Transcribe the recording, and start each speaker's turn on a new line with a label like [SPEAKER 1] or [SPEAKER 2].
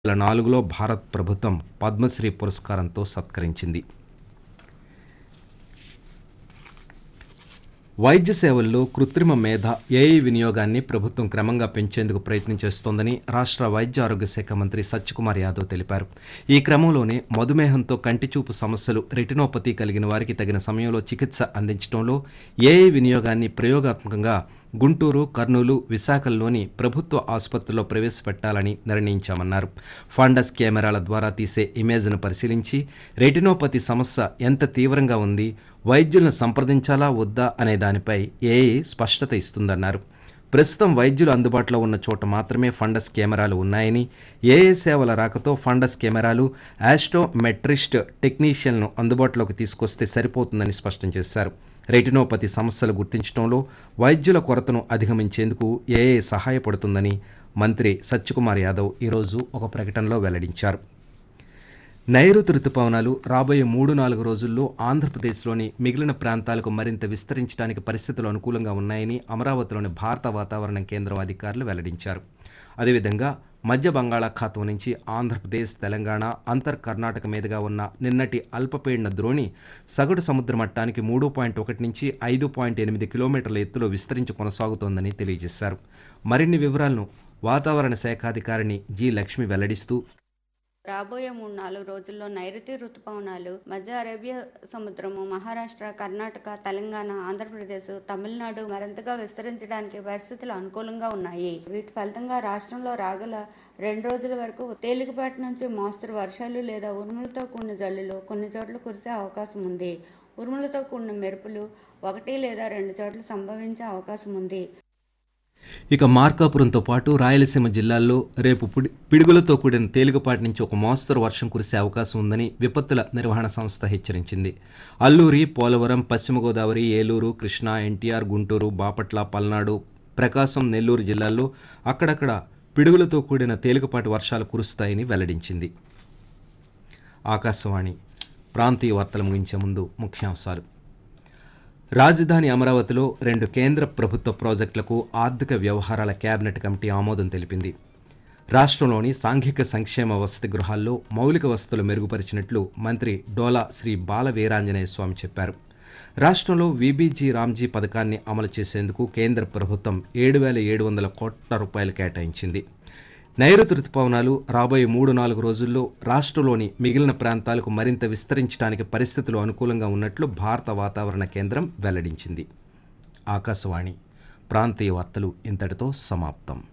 [SPEAKER 1] వేల నాలుగులో భారత ప్రభుత్వం పద్మశ్రీ పురస్కారంతో సత్కరించింది వైద్య సేవల్లో కృత్రిమ మేధ ఏఐ వినియోగాన్ని ప్రభుత్వం క్రమంగా పెంచేందుకు ప్రయత్నం చేస్తోందని రాష్ట్ర వైద్య ఆరోగ్య శాఖ మంత్రి సత్యకుమార్ యాదవ్ తెలిపారు ఈ క్రమంలోనే మధుమేహంతో కంటిచూపు సమస్యలు రెటినోపతి కలిగిన వారికి తగిన సమయంలో చికిత్స అందించడంలో ఏఐ వినియోగాన్ని ప్రయోగాత్మకంగా గుంటూరు కర్నూలు విశాఖల్లోని ప్రభుత్వ ఆసుపత్రుల్లో ప్రవేశపెట్టాలని నిర్ణయించామన్నారు ఫండస్ కెమెరాల ద్వారా తీసే ఇమేజ్ను పరిశీలించి రెటినోపతి సమస్య ఎంత తీవ్రంగా ఉంది వైద్యులను సంప్రదించాలా వద్దా అనే దానిపై ఏఐ స్పష్టత ఇస్తుందన్నారు ప్రస్తుతం వైద్యులు అందుబాటులో ఉన్న చోట మాత్రమే ఫండస్ కెమెరాలు ఉన్నాయని ఏఏ సేవల రాకతో ఫండస్ కెమెరాలు ఆస్ట్రోమెట్రిస్ట్ టెక్నీషియన్ను అందుబాటులోకి తీసుకొస్తే సరిపోతుందని స్పష్టం చేశారు రెటినోపతి సమస్యలు గుర్తించడంలో వైద్యుల కొరతను అధిగమించేందుకు ఏఏ సహాయపడుతుందని మంత్రి సత్యకుమార్ యాదవ్ ఈరోజు ఒక ప్రకటనలో వెల్లడించారు నైరుతి రుతుపవనాలు రాబోయే మూడు నాలుగు రోజుల్లో ఆంధ్రప్రదేశ్లోని మిగిలిన ప్రాంతాలకు మరింత విస్తరించడానికి పరిస్థితులు అనుకూలంగా ఉన్నాయని అమరావతిలోని భారత వాతావరణ కేంద్రం అధికారులు వెల్లడించారు అదేవిధంగా మధ్య బంగాళాఖాతం నుంచి ఆంధ్రప్రదేశ్ తెలంగాణ అంతర్ కర్ణాటక మీదుగా ఉన్న నిన్నటి అల్పపీడన ద్రోణి సగటు సముద్ర మట్టానికి మూడు పాయింట్ ఒకటి నుంచి ఐదు పాయింట్ ఎనిమిది కిలోమీటర్ల ఎత్తులో విస్తరించి కొనసాగుతోందని తెలియజేశారు మరిన్ని వివరాలను వాతావరణ శాఖాధికారిణి జి లక్ష్మి వెల్లడిస్తూ
[SPEAKER 2] రాబోయే మూడు నాలుగు రోజుల్లో నైరుతి రుతుపవనాలు మధ్య అరేబియా సముద్రము మహారాష్ట్ర కర్ణాటక తెలంగాణ ఆంధ్రప్రదేశ్ తమిళనాడు మరింతగా విస్తరించడానికి పరిస్థితులు అనుకూలంగా ఉన్నాయి వీటి ఫలితంగా రాష్ట్రంలో రాగల రెండు రోజుల వరకు తేలికపాటి నుంచి మోస్తరు వర్షాలు లేదా ఉరుములతో కూడిన జల్లులు కొన్ని చోట్ల కురిసే అవకాశం ఉంది ఉరుములతో కూడిన మెరుపులు ఒకటి లేదా రెండు చోట్ల సంభవించే అవకాశం ఉంది
[SPEAKER 1] ఇక మార్కాపురంతో పాటు రాయలసీమ జిల్లాల్లో రేపు పిడి- పిడుగులతో కూడిన తేలికపాటి నుంచి ఒక మోస్తరు వర్షం కురిసే అవకాశం ఉందని విపత్తుల నిర్వహణ సంస్థ హెచ్చరించింది అల్లూరి పోలవరం పశ్చిమ గోదావరి ఏలూరు కృష్ణా ఎన్టీఆర్ గుంటూరు బాపట్ల పల్నాడు ప్రకాశం నెల్లూరు జిల్లాల్లో అక్కడక్కడ పిడుగులతో కూడిన తేలికపాటి వర్షాలు కురుస్తాయని వెల్లడించింది ఆకాశవాణి ప్రాంతీయ వార్తలు ముగించే ముందు ముఖ్యాంశాలు రాజధాని అమరావతిలో రెండు కేంద్ర ప్రభుత్వ ప్రాజెక్టులకు ఆర్థిక వ్యవహారాల కేబినెట్ కమిటీ ఆమోదం తెలిపింది రాష్ట్రంలోని సాంఘిక సంక్షేమ వసతి గృహాల్లో మౌలిక వసతులు మెరుగుపరిచినట్లు మంత్రి డోలా శ్రీ బాల వీరాంజనేయ స్వామి చెప్పారు రాష్ట్రంలో వీబీజీ రామ్జీ పథకాన్ని అమలు చేసేందుకు కేంద్ర ప్రభుత్వం ఏడు వేల ఏడు వందల కోట్ల రూపాయలు కేటాయించింది నైరుతి రుతుపవనాలు రాబోయే మూడు నాలుగు రోజుల్లో రాష్ట్రంలోని మిగిలిన ప్రాంతాలకు మరింత విస్తరించడానికి పరిస్థితులు అనుకూలంగా ఉన్నట్లు భారత వాతావరణ కేంద్రం వెల్లడించింది ఆకాశవాణి ప్రాంతీయ వార్తలు ఇంతటితో సమాప్తం